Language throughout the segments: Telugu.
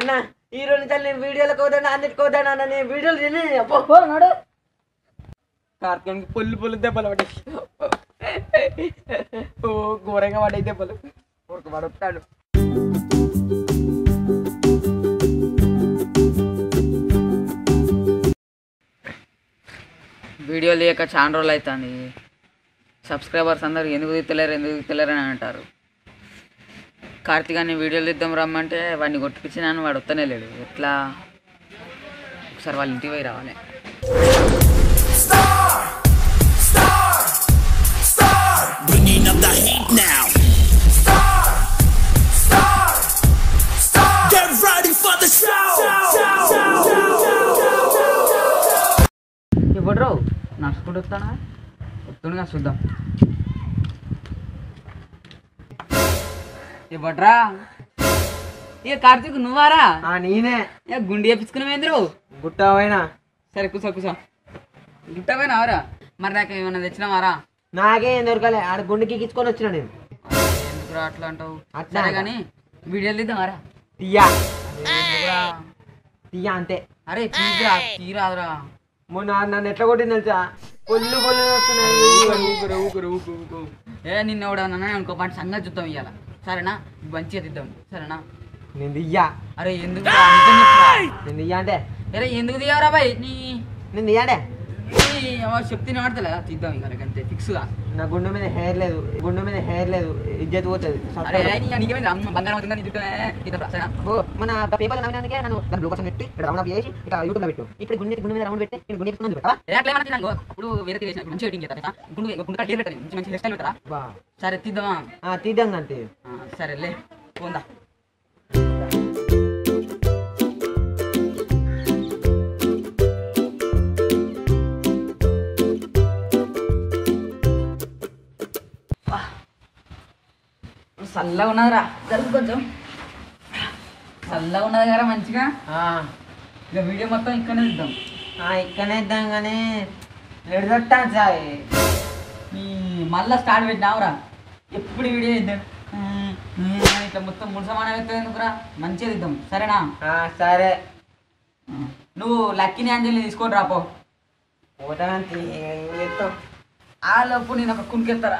అన్న ఈ రోజు నుంచి నేను వీడియోలకు పోతాను అన్నిటికి పోతాను అన్న నేను వీడియోలు తిని అబ్బో పో నడు కార్తీకానికి పొల్లు పొల్లు దెబ్బలు పడ్డాయి ఓ ఘోరంగా పడ్డాయి దెబ్బలు ఊరికి పడతాడు వీడియో లేక చాలా రోజులు అవుతుంది సబ్స్క్రైబర్స్ అందరు ఎందుకు తీస్తలేరు ఎందుకు తీస్తలేరు అని అంటారు కార్తీక్ వీడియోలు తీద్దాం రమ్మంటే వాడిని కొట్టుకొచ్చినాను వాడు వస్తనే లేడు ఎట్లా ఒకసారి వాళ్ళ ఇంటికి పోయి రావాలి Bringing up the heat now. Get ready for the show. ఇప్పుడు రావు నడుచుకుంటూ వస్తానా వస్తుండగా చూద్దాం ఇవ్వట్రా ఏ కార్తీక్ నువ్వారా ఆ నేనే ఏ గుండి వేపించుకున్నావేంద్రు గుట్ట పోయినా సరే కూసో కూసో గుట్టపోయినావరా మరి నాకు ఏమన్నా తెచ్చినావారా నాకేం దొరకలే ఆడ గుండెకి ఎక్కించుకొని వచ్చిన నేను ఎందుకురా అట్లా అంటావు అట్లా సరే కానీ వీడియోలు తీద్దామారా తీయా ఎందుకురా? తీయా అంతే అరే తీరా తీరాదురా మొన్న నన్ను ఎట్లా కొట్టింది తెలుసా పొల్లు పొల్లు వస్తున్నాయి ఏ నిన్న ఎవడన్నా ఇంకో పాట సంగతి చూద్దాం ఇవాళ సరేనా మంచిగా తీద్దాం సరేనా నేను తీయా అరే ఎందుకు రా? నిజం చెప్పురా. నేను తీయా అంటే అరే ఎందుకు తీయవరా బాయ్ నీ నేను తీయా అంటే నీ ఏమో చెప్తే వాడతలే తీద్దాం ఇక అంతే ఫిక్స్ గా నా గుండె మీద హెయిర్ లేదు గుండె మీద హెయిర్ లేదు ఇజ్జత్ పోతుంది అరే నీ- నీకేమైంది అమ్మ బంగారం అవుతుందా నీ జుట్టు తీద్దాం రా, సరేనా ఓ, మన పేపర్ నవ్వినందుకే నన్ను దాని బ్లూ కోసం పెట్టి ఇక్కడ రౌండ్ అప్ చేసి ఇక్కడ యూట్యూబ్ లో పెట్టు ఇక్కడ గుండె గుండె మీద రౌండ్ పెట్టి నేను గుండె ఎత్తుకున్నాను పెట్టా ఏ అట్లా ఏమన్నా తిన్నాను అప్పుడు వేరే చేసిన మంచి వెయిటింగ్ చేస్తా గుండు గుండు కట్ పెట్టాలి మంచి మంచి హెయిర్ స్టైల్ పెట్టరా బా సరే తీద్దామా ఆ, తీద్దాం అంతే ఆ, సరేలే పోందా చల్లగా ఉన్నదిరా జరుగు కొంచెం చల్లగా ఉన్నది కదా మంచిగా ఇక వీడియో మొత్తం ఇక్కడనే ఇద్దాం ఇక్కడనే ఇద్దాం కానీ ఎడదొట్టాను సార్ ఈ మళ్ళా స్టార్ట్ పెట్టినావురా ఎప్పుడు వీడియో ఇద్దాం ఉమ్, ఉమ్ అని ఇట్లా మొత్తం మూడు సమానం అవుతుంది ఎందుకురా మంచిగా ఇద్దాం సరేనా సరే ఆ, నువ్వు లక్కీని అంజలిని తీసుకొని రాపో పోతానంతే ఏం చేస్తాం ఆ లోపు నేను ఒక కునికెత్తారా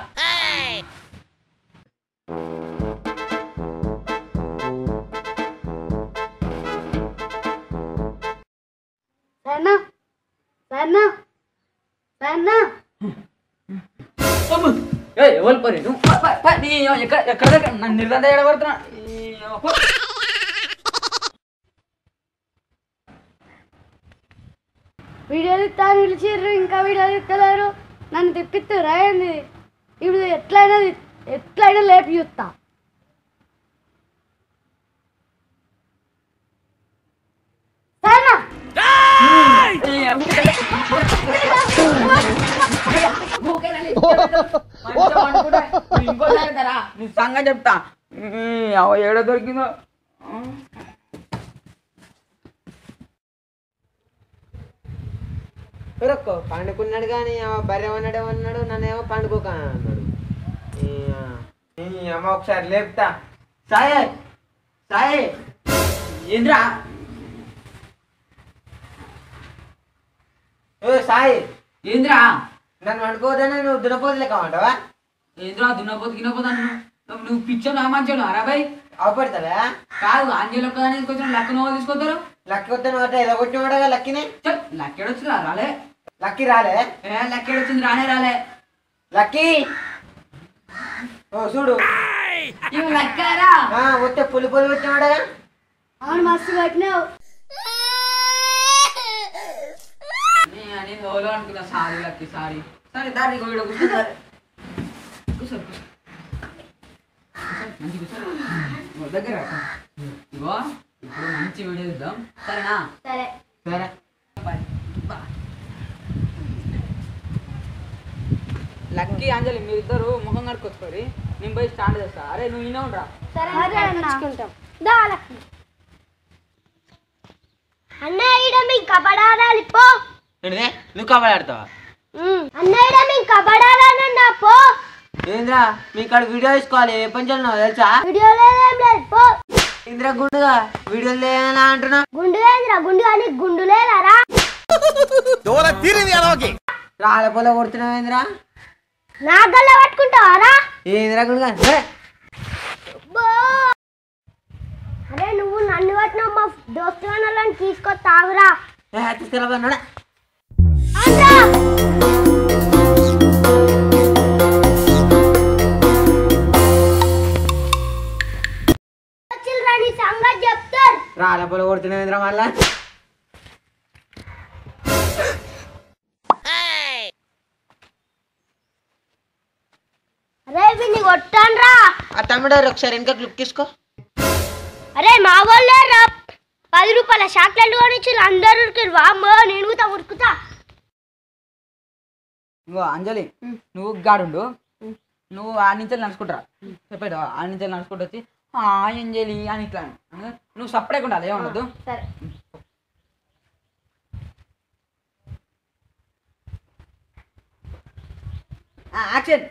సన్నా సన్నా సన్నా ఏ ఎవరు పరి నువ్వు ప- ప- ప, నీ ఎక్కడ ఎక్కడ దగ్గర నన్ను నిర్దండ ఎడబడుతున్నా వీడియో తీస్తాను పిలిచిర్రు ఇంకా వీడియో తీస్తలేరు నన్ను తిప్పిత్తు రాయండి ఇప్పుడు ఎట్లయినా తీ- ఎట్లయినా లేపి చూస్తా సరేనా నీ సంగతి చెప్తా ఈ అవ్వ ఏడ దొరికిందో ఎవరొక్కో పండుకున్నాడు కానీ బర్రె ఉన్నాడు ఏమన్నాడు నన్ను ఏమో పండుకోక అన్నాడు ఈ, ఆ, ఈ అమ్మ ఒకసారి లేపుతా సాయి సాయి ఏంద్రా ఓ సాయి ఏంద్రా నన్ను వండుకోవద్దని నువ్వు దునపోతు లెక్క ఉంటావా ఏంద్రా దున్నపోతు గిన్నపోతా నువ్వు నువ్వు పిచ్చోను ఆ మంచోను అరాబాయ్ అవపడతావా కాదు ఆంజల్ ఒక్కదాని కొంచెం లక్క నువ్వు తీసుకొస్తారు లక్కి వస్తాను అంటే ఏదో కొట్టినవాడగా లక్కిని చెప్ లక్కేడొచ్చురా రాలే లక్కి రాలే ఏ లక్కేడొచ్చింది రానే రాలే లక్కీ ఓ చూడు ఇవి లక్కారా ఆ, వస్తే పులి పులి వచ్చినవాడగా అవును మస్తు కట్టినావు నీ- నేను ఓలో అనుకున్నా సారీ లక్కి సారీ సరే దారి కూర్చో కూర్చో సరే. కూర్చో కూర్చో కూర్చో, మంచి కూర్చో ఓ, దగ్గర రా. ఇగో ఇప్పుడు మంచి వీడియో ఇద్దాం సరేనా సరే సరే బాయ్. బాయ్. లక్కీ అంజలి మీరిద్దరు ముఖం కడుక్కొచ్చుకోరి నేను పోయి స్టార్ట్ చేస్తా అరే నువ్వు ఇన్న ఉండరా సరే అన్న దా లక్ష్మి. అన్న ఈడ మీ కబడి ఆడాలి పో ఏంటిదే నువ్వు కబడ్డీ ఆడతావా అన్న ఈడ మీ కబడి ఆడాలన్నా పో ఏంద్రా మీ కాడ వీడియో తీసుకోవాలి ఏ పని చేయాలి తెలుసా వీడియోలో ఏం లేదు పో ఇంద్ర గుండుగా వీడియోలు లేనా అంటున్నా గుండు లేదురా గుండు కానీ గుండు లేదారా రాళ్ళ పొల కొడుతున్నావు ఇంద్ర నా గల్ల పట్టుకుంటావారా ఏ ఇంద్ర గుండుగా ఏ, బో! అరే నువ్వు నన్ను పట్టిన మా దోస్తు వాళ్ళని తీసుకొస్తావురా ఏ, తీసుకురా బా, నడ. వచ్చిల్రా నీ సంగతి చెప్తారు రాళ్ళ పొల కొడుతున్నావు ఇంద్ర మళ్ళా అరే వీడిని కొట్టాన్రా ఆ తమ్ముడు ఒకసారి వెనక క్లిప్ తీసుకో అరే మా వాళ్ళే రా పది రూపాయల చాక్లెట్లు కొనిచ్చి అందరూ ఉరికిరు వామ్మో నేను కూడా ఉరుకుతా ఇంకో అంజలి నువ్వు గాడుండు నువ్వు ఆ నుంచి నడుచుకుంటారా చెప్పాడు ఆ నుంచి నడుచుకుంటూ వచ్చి "ఆ, అంజలి అని ఇట్లా అను. నువ్వు సపరేట్ ఉండాలి ఏమన్నదు సరే యాక్షన్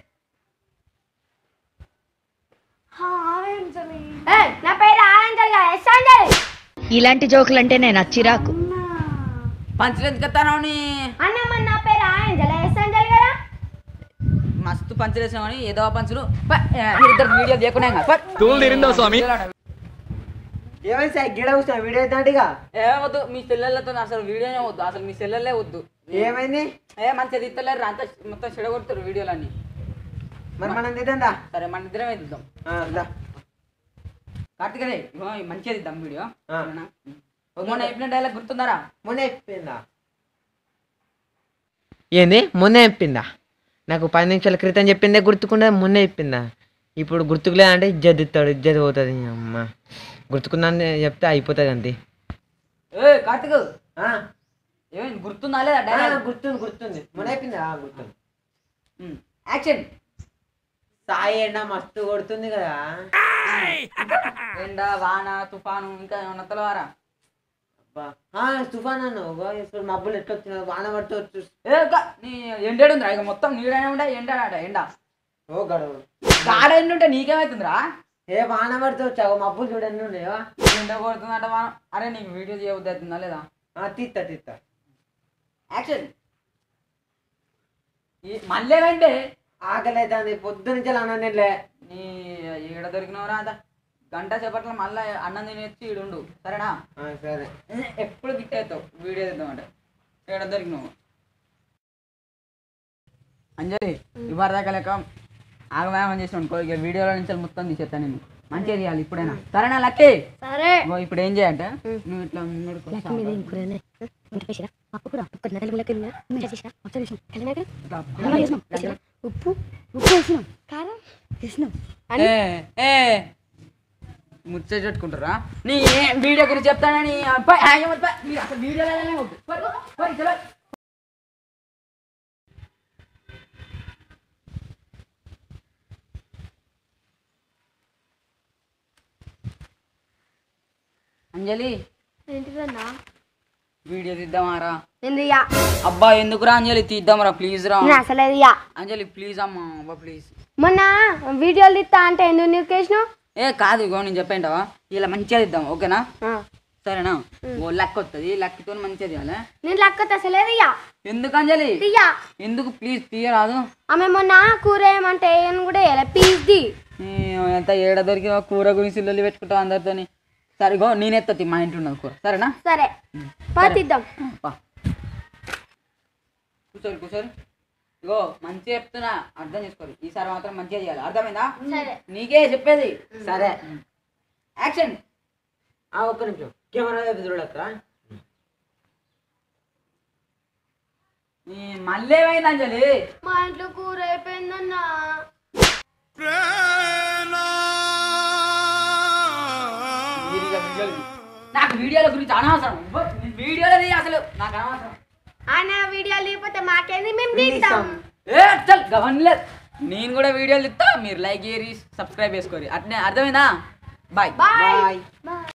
ఏయ్, నా పేరు ఆనందల్ కదా ఎస్ అంజలి ఇలాంటి జోకులు అంటే నేను నచ్చిరాకు పంచులు ఎందుకు ఎత్తాను నీ అన్నమ్మ నా పేరు ఆనందల్ ఎస్ అంజలి కదా మస్తు పంచులు వేసినావు అని ఏదో పంచులు ప, ఏ, మీరిద్దరు వీడియో తీయకుండా స్వామి ఏమైంది సార్ గిడ కూర్చున్నా వీడియో అవుతాంటిగా ఏమొద్దు మీ సెల్లెళ్ళతో అసలు వీడియోనే వద్దు అసలు మీ సెల్లెల్లే వద్దు ఏమైంది ఏ మంచిగా తీస్తలేరు అంతా మొత్తం చెడగొడుతారు వీడియోలన్నీ మరి మనం తిద్దా సరే మన ఇద్దరమే తీద్దాం కార్తిక్ అదే ఇగో ఈ మంచిగా తీద్దాం వీడియో ఆ. సరేనా? మొన్న చెప్పిన డైలాగ్ గుర్తుందారా మొన్న చెప్పిందా ఏంది మొన్న చెప్పిందా నాకు పది నిమిషాల క్రితం చెప్పిందే గుర్తుకుండా మొన్న చెప్పిందా ఇప్పుడు గుర్తుకులేదంటే ఇజ్జత్ ఇస్తాడు ఇజ్జత్ పోతుంది అమ్మ గుర్తుకున్నాను చెప్తే అయిపోతుంది అంతే ఏ కార్తిక్ ఏమైంది గుర్తుందా లేదా డైలాగ్ గుర్తుంది గుర్తుంది మొన్న చెప్పిందా గుర్తుంది యాక్షన్ సాయి ఎండ మస్తు కొడుతుంది కదా ఎండ వాన తుఫాను ఇంకా ఏమన్నా తెలవారా అబ్బా. ఆ, తుఫాన్ అన్న ఇప్పుడు మబ్బులు ఎట్లా వచ్చినాయి వాన పడుతూ వచ్చు ఏ గా- నీ ఎండేడుందిరా ఇక మొత్తం నీడనే ఉండే ఎండ ఆడ ఎండ ఓ గడవు గాడ ఎండ ఉంటే నీకేమవుతుందిరా ఏ వాన పడుతూ వచ్చావు మబ్బులు చూడండి ఉన్నాయా ఎండ కొడుతుందంట వాన అరే నీకు వీడియో చేయవద్దు అవుతుందా లేదా తీస్తా తీస్తా యాక్షన్ ఈ మళ్ళీ ఏమైంది ఆకలి అవుతుంది పొద్దు నుంచి అన్నలే నీ ఈడ దొరికినవరా అంత గంట సేపట్లో మళ్ళీ అన్నం తినేసి ఈడుండు సరేనా సరే ఎప్పుడు గిట్టేస్తావు వీడియో తీద్దామంటే ఈడ దొరికినావు అంజలి ఇవ్వరు దాకా లెక్క ఆగమేమని చేసిన అనుకో ఇక వీడియోలో నుంచి మొత్తం తీసేస్తాను నేను మంచిగా తీయాలి ఇప్పుడైనా సరేనా లక్కీ సరే ఇగో ఇప్పుడు ఏం చేయంటే నువ్వు ఇట్లా ముంగడుకో. ఇట్లా ఉప్పు ఉప్పు వేసినాం కారం వేసినాం ఏ ఏ ముచ్చట పెట్టుకుంటారా నీ వీడియో గురించి చెప్తానని అబ్బా, ఆ, ఏమొద్దు, బా. మీరు అసలు వీడియోలోనే వద్దు. పోయి, పోయి, చలో. అంజలి ఏంటిదన్నా వీడియో తీద్దామారా ఏంది ఇయ్యా అబ్బా ఎందుకురా అంజలి తీద్దాంరా ప్లీజ్ రా నేను అసలు ఇయ్యా అంజలి ప్లీజ్ అమ్మా అబ్బా ప్లీజ్ మొన్న వీడియోలు తీస్తా అంటే ఎందుకు నువ్వు కేసినావు ఏ కాదు ఇగో నేను చెప్పేంటావా ఇలా మంచిగా తీద్దాం ఓకేనా సరేనా ఓ లక్ వస్తుంది లక్తో మంచిగా తీయాలి నేను లక్కత అసలు ఇయ్యా ఎందుకు అంజలి తీయా ఎందుకు ప్లీజ్ తీయరాదు ఆమె మొన్న కూర ఏమంటే ఏం కూడా వేయలే పీస్ది ఈ ఎంత ఏడ దొరికి కూర గురించి లొల్లి పెట్టుకుంటావు అందరితోని సరిగో నేనెత్తతి మా ఇంట్లో ఉన్నది కూర సరేనా సరే పా తీద్దాం పా. కూర్చోరు కూర్చోరు ఇగో మంచిగా చెప్తున్నా అర్థం చేసుకోరు ఈసారి మాత్రం మంచిగా చేయాలి అర్థమైందా సరే నీకే చెప్పేది సరే యాక్షన్ ఆ ఒక్క నిమిషం కెమెరా వైపు చూడక్కరా మళ్ళీ ఏమైంది అంజలి మా ఇంట్లో కూర అయిపోయిందన్నా వీడియో వీడియోలు. నాకు వీడియోల గురించి అనవసరం ఇవ్వ, నీ వీడియోలది అసలు నాకు అనవసరం ఆయన వీడియోలు లేకపోతే మాకేంది మేము తీస్తాం ఏ చల్ గవన్లేదు నేను కూడా వీడియోలు ఇస్తా మీరు లైక్ చేయరి సబ్స్క్రైబ్ చేసుకోరి అట్నే అర్థమైందా బాయ్ బాయ్ బాయ్ బాయ్